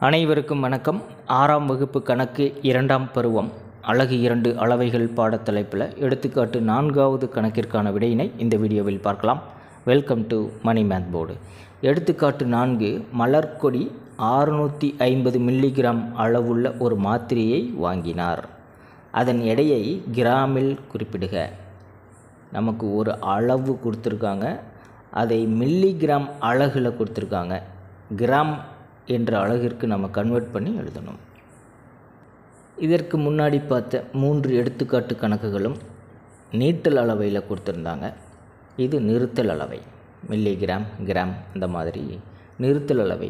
அனைவருக்கும் வணக்கம் ஆறாம் வகுப்பு கணக்கு இரண்டாம் பருவம் அழகு இரண்டு அளவைகள் பாடத்தலைப்பில் எடுத்துக்காட்டு நான்காவது கணக்கிற்கான விடையினை இந்த வீடியோவில் பார்க்கலாம் welcome to Mani math board எடுத்துக்காட்டு நான்கு மலர்கொடி ஆறுநூற்றி ஐம்பது மில்லிகிராம் அளவுள்ள ஒரு மாத்திரையை வாங்கினார் அதன் எடையை கிராமில் குறிப்பிடுக நமக்கு ஒரு அளவு கொடுத்துருக்காங்க அதை மில்லிகிராம் அலகில் கொடுத்துருக்காங்க கிராம் என்ற அலகிற்கு நம்ம கன்வெர்ட் பண்ணி எழுதணும் இதற்கு முன்னாடி பார்த்த மூன்று எடுத்துக்காட்டு கணக்குகளும் நீட்டல் அளவையில் கொடுத்துருந்தாங்க இது நிறுத்தல் அளவை மில்லிகிராம் கிராம் இந்த மாதிரி நிறுத்தல் அளவை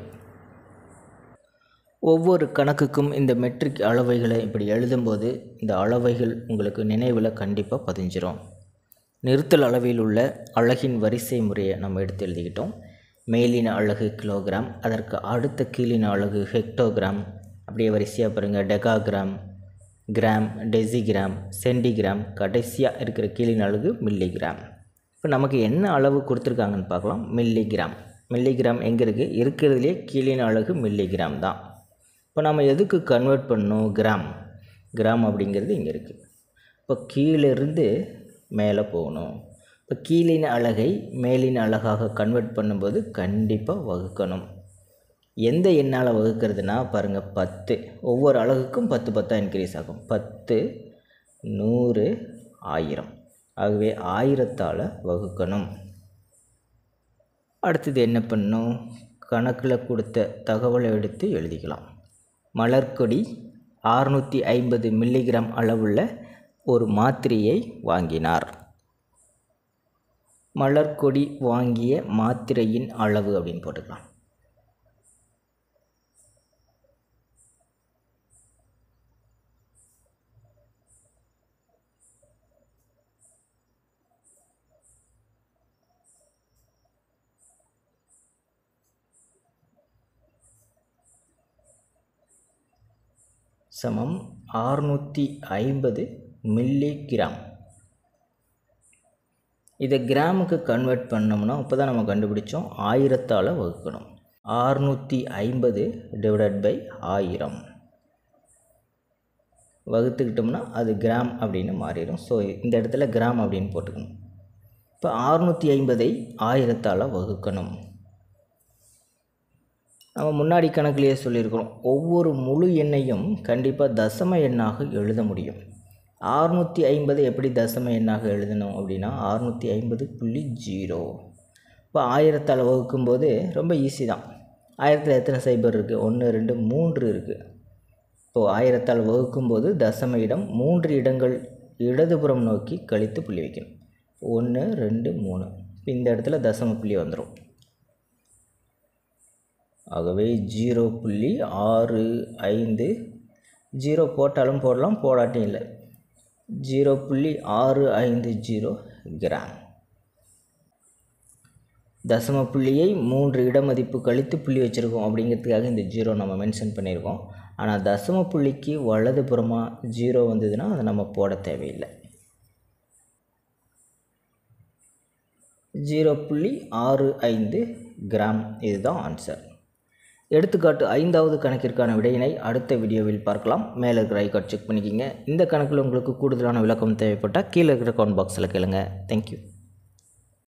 ஒவ்வொரு கணக்குக்கும் இந்த மெட்ரிக் அளவைகளை இப்படி எழுதும்போது இந்த அளவைகள் உங்களுக்கு நினைவில் கண்டிப்பாக பதிஞ்சிரும் நிறுத்தல் அளவில் உள்ள அழகின் வரிசை முறையை நம்ம எடுத்து எழுதிக்கிட்டோம் மேலின அழகு கிலோகிராம் அதற்கு அடுத்த கீழின அழகு ஹெக்டோகிராம் அப்படியே வரிசையாக பாருங்கள் டெகாகிராம் கிராம் டெசிகிராம் சென்டிகிராம் கடைசியாக இருக்கிற கீழின அழகு மில்லிகிராம் இப்போ நமக்கு என்ன அளவு கொடுத்துருக்காங்கன்னு பார்க்கலாம் மில்லிகிராம் மில்லிகிராம் எங்கே இருக்குது இருக்கிறதுலே கீழின அழகு மில்லிகிராம் தான் இப்போ நம்ம எதுக்கு கன்வெர்ட் பண்ணணும் கிராம் கிராம் அப்படிங்கிறது இங்கே இருக்குது இப்போ கீழிருந்து மேலே போகணும் இப்போ கீழின அழகை மேலின அழகாக கன்வெர்ட் பண்ணும்போது கண்டிப்பாக வகுக்கணும் எந்த எண்ணால் வகுக்கிறதுனா பாருங்கள் பத்து ஒவ்வொரு அழகுக்கும் பத்து பத்தாக இன்க்ரீஸ் ஆகும் பத்து நூறு ஆயிரம் ஆகவே ஆயிரத்தால் வகுக்கணும் அடுத்தது என்ன பண்ணும் கணக்கில் கொடுத்த தகவலை எடுத்து எழுதிக்கலாம் மலர்கொடி ஆறுநூற்றி ஐம்பது மில்லிகிராம் அளவுள்ள ஒரு மாத்திரையை வாங்கினார் மலர்கொடி வாங்கிய மாத்திரையின் அளவு அப்படின்னு போட்டுக்கலாம் சமம் ஆறுநூற்றி ஐம்பது மில்லிகிராம் இதை கிராமுக்கு கன்வெர்ட் பண்ணோம்னா அப்போ தான் நம்ம கண்டுபிடிச்சோம் ஆயிரத்தால் வகுக்கணும் ஆறுநூற்றி ஐம்பது டிவைடட் பை ஆயிரம் வகுத்துக்கிட்டோம்னா அது கிராம் அப்படின்னு மாறிடும் ஸோ இந்த இடத்துல கிராம் அப்படின்னு போட்டுக்கணும் இப்போ ஆறுநூற்றி ஐம்பதை ஆயிரத்தால் வகுக்கணும் நம்ம முன்னாடி கணக்கிலேயே சொல்லியிருக்கிறோம் ஒவ்வொரு முழு எண்ணையும் கண்டிப்பாக தசம எண்ணாக எழுத முடியும் ஆறுநூற்றி ஐம்பது எப்படி தசம எண்ணாக எழுதணும் அப்படின்னா ஆறுநூற்றி ஐம்பது புள்ளி ஜீரோ இப்போ ஆயிரத்தால் வகுக்கும்போது ரொம்ப ஈஸி தான் ஆயிரத்தில் எத்தனை சைபர் இருக்குது ஒன்று ரெண்டு மூன்று இருக்குது இப்போது ஆயிரத்தால் வகுக்கும்போது தசம இடம் மூன்று இடங்கள் இடதுபுறம் நோக்கி கழித்து புள்ளி வைக்கணும் ஒன்று ரெண்டு மூணு இந்த இடத்துல தசம புள்ளி வந்துடும் ஆகவே ஜீரோ புள்ளி ஆறு ஐந்து ஜீரோ போட்டாலும் போடலாம் போடாட்டியும் இல்லை ஜீரோ புள்ளி ஆறு ஐந்து ஜீரோ கிராம் தசம புள்ளியை மூன்று இடமதிப்பு கழித்து புள்ளி வச்சுருக்கோம் அப்படிங்கிறதுக்காக இந்த ஜீரோ நம்ம மென்ஷன் பண்ணியிருக்கோம் ஆனால் தசம புள்ளிக்கு வலதுபுறமாக ஜீரோ வந்ததுன்னா அதை நம்ம போட தேவையில்லை ஜீரோ புள்ளி ஆறு ஐந்து கிராம் இதுதான் ஆன்சர் எடுத்துக்காட்டு ஐந்தாவது கணக்கிற்கான விடையினை அடுத்த வீடியோவில் பார்க்கலாம் மேலே இருக்கிற ஐகார்ட் செக் பண்ணிக்கிங்க இந்த கணக்கில் உங்களுக்கு கூடுதலான விளக்கம் தேவைப்பட்டால் கீழே இருக்கிற கவுண்ட் பாக்ஸில் கேளுங்க தேங்க்யூ